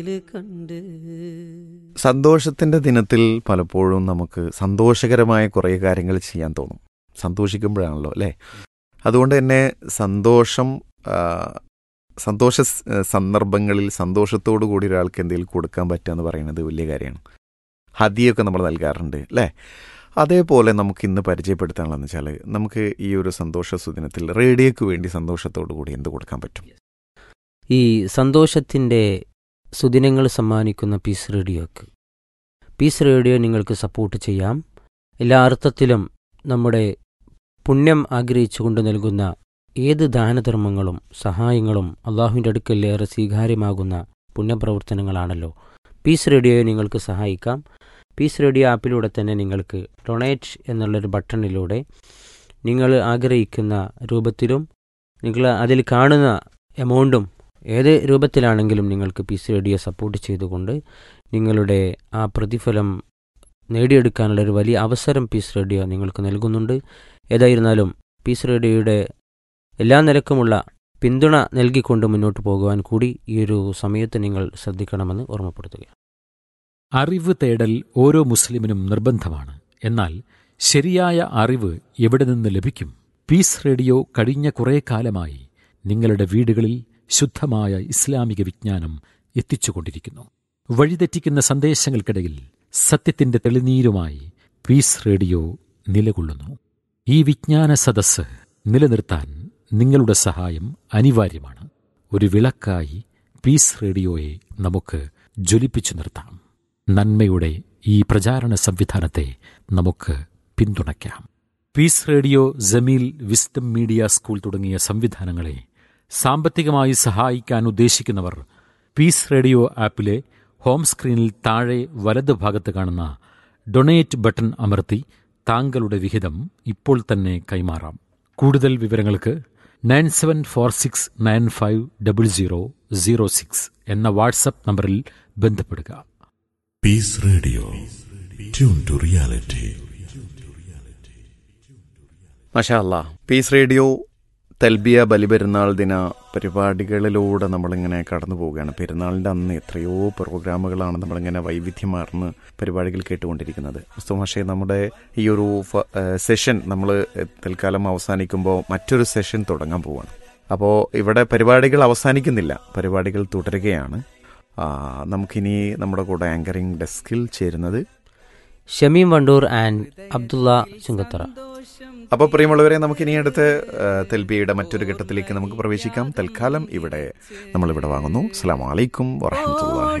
കണ്ട് സന്തോഷത്തിന്റെ ദിനത്തിൽ പലപ്പോഴും നമുക്ക് സന്തോഷകരമായ കുറേ കാര്യങ്ങൾ ചെയ്യാൻ തോന്നും സന്തോഷിക്കുമ്പോഴാണല്ലോ അല്ലേ അതുകൊണ്ട് തന്നെ സന്തോഷം ആ, സന്തോഷ സ്- സന്ദർഭങ്ങളിൽ സന്തോഷത്തോടു കൂടി ഒരാൾക്ക് എന്തെങ്കിലും കൊടുക്കാൻ പറ്റുക എന്ന് പറയുന്നത് വലിയ കാര്യമാണ് ഹദിയൊക്കെ നമ്മൾ നൽകാറുണ്ട് അല്ലേ അതേപോലെ നമുക്ക് ഇന്ന് പരിചയപ്പെടുത്താനുള്ളതെന്ന് വെച്ചാൽ നമുക്ക് ഈ ഒരു സന്തോഷ സുദിനത്തിൽ റേഡിയോക്ക് വേണ്ടി സന്തോഷത്തോടു കൂടി എന്ത് കൊടുക്കാൻ പറ്റും ഈ സന്തോഷത്തിൻ്റെ സുദിനങ്ങൾ സമ്മാനിക്കുന്ന പീസ് റേഡിയോക്ക് പീസ് റേഡിയോ നിങ്ങൾക്ക് സപ്പോർട്ട് ചെയ്യാം എല്ലാ അർത്ഥത്തിലും നമ്മുടെ പുണ്യം ആഗ്രഹിച്ചുകൊണ്ട് നൽകുന്ന ഏത് ദാനധർമ്മങ്ങളും സഹായങ്ങളും അള്ളാഹുവിൻ്റെ അടുക്കൽ ഏറെ സ്വീകാര്യമാകുന്ന പുണ്യപ്രവർത്തനങ്ങളാണല്ലോ പീസ് റേഡിയോയെ നിങ്ങൾക്ക് സഹായിക്കാം പീസ് റേഡിയോ ആപ്പിലൂടെ തന്നെ നിങ്ങൾക്ക് ഡൊണേറ്റ് എന്നുള്ളൊരു ബട്ടണിലൂടെ നിങ്ങൾ ആഗ്രഹിക്കുന്ന രൂപത്തിലും നിങ്ങൾ അതിൽ കാണുന്ന എമൗണ്ടും ഏത് രൂപത്തിലാണെങ്കിലും നിങ്ങൾക്ക് പീസ് റേഡിയോ സപ്പോർട്ട് ചെയ്തുകൊണ്ട് നിങ്ങളുടെ ആ പ്രതിഫലം നേടിയെടുക്കാനുള്ള ഒരു വലിയ അവസരം പീസ് റേഡിയോ നിങ്ങൾക്ക് നൽകുന്നുണ്ട് ഏതായിരുന്നാലും പീസ് റേഡിയോയുടെ എല്ലാ നിലക്കുമുള്ള പിന്തുണ നൽകിക്കൊണ്ട് മുന്നോട്ട് പോകുവാൻ കൂടി ഈ ഒരു സമയത്ത് നിങ്ങൾ ശ്രദ്ധിക്കണമെന്ന് ഓർമ്മപ്പെടുത്തുക അറിവ് തേടൽ ഓരോ മുസ്ലിമിനും നിർബന്ധമാണ് എന്നാൽ ശരിയായ അറിവ് എവിടെ നിന്ന് ലഭിക്കും പീസ് റേഡിയോ കഴിഞ്ഞ കുറേ കാലമായി നിങ്ങളുടെ വീടുകളിൽ ശുദ്ധമായ ഇസ്ലാമിക വിജ്ഞാനം എത്തിച്ചുകൊണ്ടിരിക്കുന്നു വഴിതെറ്റിക്കുന്ന സന്ദേശങ്ങൾക്കിടയിൽ സത്യത്തിന്റെ തെളിനീരുമായി പീസ് റേഡിയോ നിലകൊള്ളുന്നു ഈ വിജ്ഞാന സദസ്സ് നിലനിർത്താൻ നിങ്ങളുടെ സഹായം അനിവാര്യമാണ് ഒരു വിളക്കായി പീസ് റേഡിയോയെ നമുക്ക് ജ്വലിപ്പിച്ചു നിർത്താം നന്മയുടെ ഈ പ്രചാരണ സംവിധാനത്തെ നമുക്ക് പിന്തുണയ്ക്കാം peace radio Jameel wisdom media school തുടങ്ങിയ സംവിധാനങ്ങളെ സാമ്പത്തികമായി സഹായിക്കാൻ ഉദ്ദേശിക്കുന്നവർ പീസ് റേഡിയോ ആപ്പിലെ ഹോം സ്ക്രീനിൽ താഴെ വലത് ഭാഗത്ത് കാണുന്ന ഡൊണേറ്റ് ബട്ടൺ അമർത്തി താങ്കളുടെ വിഹിതം ഇപ്പോൾ തന്നെ കൈമാറാം കൂടുതൽ വിവരങ്ങൾക്ക് nine seven four six nine five double zero zero six എന്ന വാട്സപ്പ് നമ്പറിൽ ബന്ധപ്പെടുക Peace Radio. Tune to reality. മഷാ അല്ലാ പീസ് റേഡിയോ തൽബിയ ബലിപെരുന്നാൾ ദിന പരിപാടികളിലൂടെ നമ്മളിങ്ങനെ കടന്നു പോവുകയാണ് പെരുന്നാളിൻ്റെ അന്ന് എത്രയോ പ്രോഗ്രാമുകളാണ് നമ്മളിങ്ങനെ വൈവിധ്യമാർന്ന് പരിപാടികൾ കേട്ടുകൊണ്ടിരിക്കുന്നത് മുസ്തു മാഷെ നമ്മുടെ ഈ ഒരു ഫ- ഏഹ് സെഷൻ നമ്മൾ തൽക്കാലം അവസാനിക്കുമ്പോൾ മറ്റൊരു സെഷൻ തുടങ്ങാൻ പോവാണ് അപ്പോൾ ഇവിടെ പരിപാടികൾ അവസാനിക്കുന്നില്ല പരിപാടികൾ തുടരുകയാണ് ആ, നമുക്കിനി നമ്മുടെ കൂടെ ആങ്കറിംഗ് ഡെസ്കിൽ ചേരുന്നത് ഷമീം വണ്ടൂർ ആൻഡ് അബ്ദുള്ള ചുങ്കത്തറ അപ്പോൾ പ്രിയമുള്ളവരെ നമുക്ക് ഇനി അടുത്ത് ആ, തെൽബിയുടെ മറ്റൊരു ഘട്ടത്തിലേക്ക് നമുക്ക് പ്രവേശിക്കാം തൽക്കാലം ഇവിടെ നമ്മളിവിടെ വാങ്ങുന്നു അസ്സാം വലൈക്കും വറഹമത്തല്ലാഹി